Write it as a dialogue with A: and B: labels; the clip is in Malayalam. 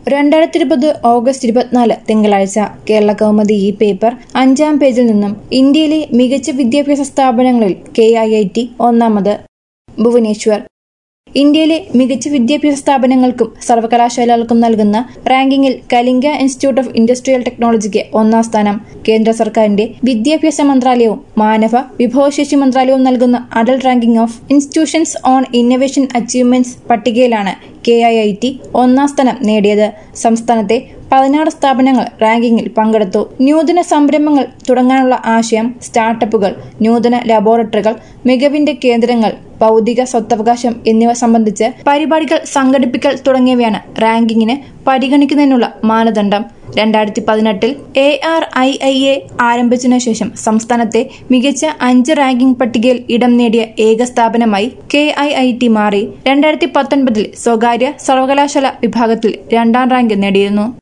A: രണ്ടായിരത്തി ഇരുപത് ഓഗസ്റ്റ് ഇരുപത്തിനാല് തിങ്കളാഴ്ച കേരള കൗമുദി ഈ പേപ്പർ അഞ്ചാം പേജിൽ നിന്നും ഇന്ത്യയിലെ മികച്ച വിദ്യാഭ്യാസ സ്ഥാപനങ്ങളിൽ കെ ഐ ഐ ടി ഒന്നാമത് ഭുവനേശ്വർ ഇന്ത്യയിലെ മികച്ച വിദ്യാഭ്യാസ സ്ഥാപനങ്ങൾക്കും സർവകലാശാലകൾക്കും നൽകുന്ന റാങ്കിങ്ങിൽ കലിംഗ ഇൻസ്റ്റിറ്റ്യൂട്ട് ഓഫ് ഇൻഡസ്ട്രിയൽ ടെക്നോളജിക്ക് ഒന്നാം സ്ഥാനം കേന്ദ്ര സർക്കാരിന്റെ വിദ്യാഭ്യാസ മന്ത്രാലയവും മാനവ വിഭവശേഷി മന്ത്രാലയവും നൽകുന്ന Atal ranking of institutions on innovation achievements പട്ടികയിലാണ് കെ ഐ ഐ ടി ഒന്നാം സ്ഥാനം നേടിയത് സംസ്ഥാനത്തെ പതിനാറ് സ്ഥാപനങ്ങൾ റാങ്കിങ്ങിൽ പങ്കെടുത്തു നൂതന സംരംഭങ്ങൾ തുടങ്ങാനുള്ള ആശയം സ്റ്റാർട്ടപ്പുകൾ നൂതന ലബോറട്ടറികൾ മികവിന്റെ കേന്ദ്രങ്ങൾ ബൗദ്ധിക സ്വത്തവകാശം എന്നിവ സംബന്ധിച്ച് പരിപാടികൾ സംഘടിപ്പിക്കൽ തുടങ്ങിയവയാണ് റാങ്കിങ്ങിന് പരിഗണിക്കുന്നതിനുള്ള മാനദണ്ഡം രണ്ടായിരത്തി പതിനെട്ടിൽ A R I I A ആരംഭിച്ചതിനു ശേഷം സംസ്ഥാനത്തെ മികച്ച അഞ്ച് റാങ്കിംഗ് പട്ടികയിൽ ഇടം നേടിയ ഏക സ്ഥാപനമായി കെ ഐ ഐ ടി മാറി രണ്ടായിരത്തി പത്തൊൻപതിൽ സ്വകാര്യ സർവകലാശാല വിഭാഗത്തിൽ രണ്ടാം റാങ്ക് നേടിയിരുന്നു